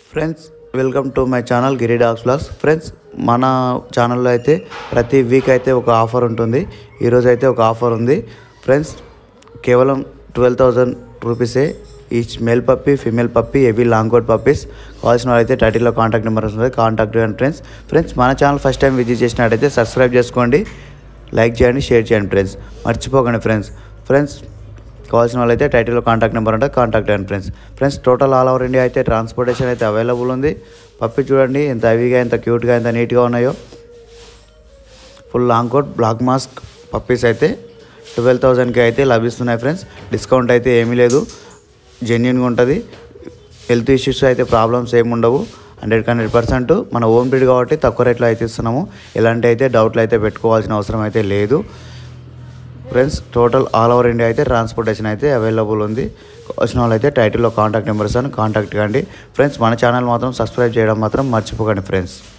friends welcome to my channel Giri dogs blogs friends మన ఛానల్లో అయితే ప్రతి వీక్ అయితే ఒక ఆఫర్ ఉంటుంది ఈరోజు అయితే ఒక ఆఫర్ ఉంది ఫ్రెండ్స్ కేవలం ట్వెల్వ్ థౌజండ్ రూపీసే each male puppy female puppy heavy long coat puppies కావాల్సిన వాళ్ళైతే టైటిల్లో కాంటాక్ట్ నెంబర్ వస్తుంది కాంటాక్ట్ చేయండి ఫ్రెండ్స్ ఫ్రెండ్స్ మన ఛానల్ ఫస్ట్ టైం విజిట్ చేసినట్టయితే సబ్స్క్రైబ్ చేసుకోండి లైక్ చేయండి షేర్ చేయండి ఫ్రెండ్స్ మర్చిపోకండి ఫ్రెండ్స్ ఫ్రెండ్స్ కావాల్సిన వాళ్ళైతే టైటిల్లో కాంటాక్ట్ నెంబర్ ఉంటుంది కాంటాక్ట్ అయ్యండి friends friends total all over India అయితే ట్రాన్స్పోర్టేషన్ అయితే అవైలబుల్ ఉంది పప్పి చూడండి ఎంత హెవీగా ఎంత క్యూట్గా ఎంత నీట్గా ఉన్నాయో full long coat black mask puppies అయితే ట్వెల్వ్ థౌజండ్కి అయితే లభిస్తున్నాయి ఫ్రెండ్స్ డిస్కౌంట్ అయితే ఏమీ లేదు జెన్యున్గా ఉంటుంది హెల్త్ ఇష్యూస్ అయితే ప్రాబ్లమ్స్ ఏమి ఉండవు హండ్రెడ్ హండ్రెడ్ పర్సెంట్ మన ఓన్ బ్రీడ్ కాబట్టి తక్కువ రేట్లో అయితే ఇస్తున్నాము ఎలాంటి అయితే డౌట్లు అయితే పెట్టుకోవాల్సిన అవసరం అయితే లేదు friends total all over India అయితే ట్రాన్స్పోర్టేషన్ అయితే అవైలబుల్ ఉంది వచ్చిన వాళ్ళు అయితే టైటిల్లో కాంటాక్ట్ నెంబర్స్ అని కాంటాక్ట్ కండి ఫ్రెండ్స్ మన ఛానల్ మాత్రం సబ్స్క్రైబ్ చేయడం మాత్రం మర్చిపోకండి ఫ్రెండ్స్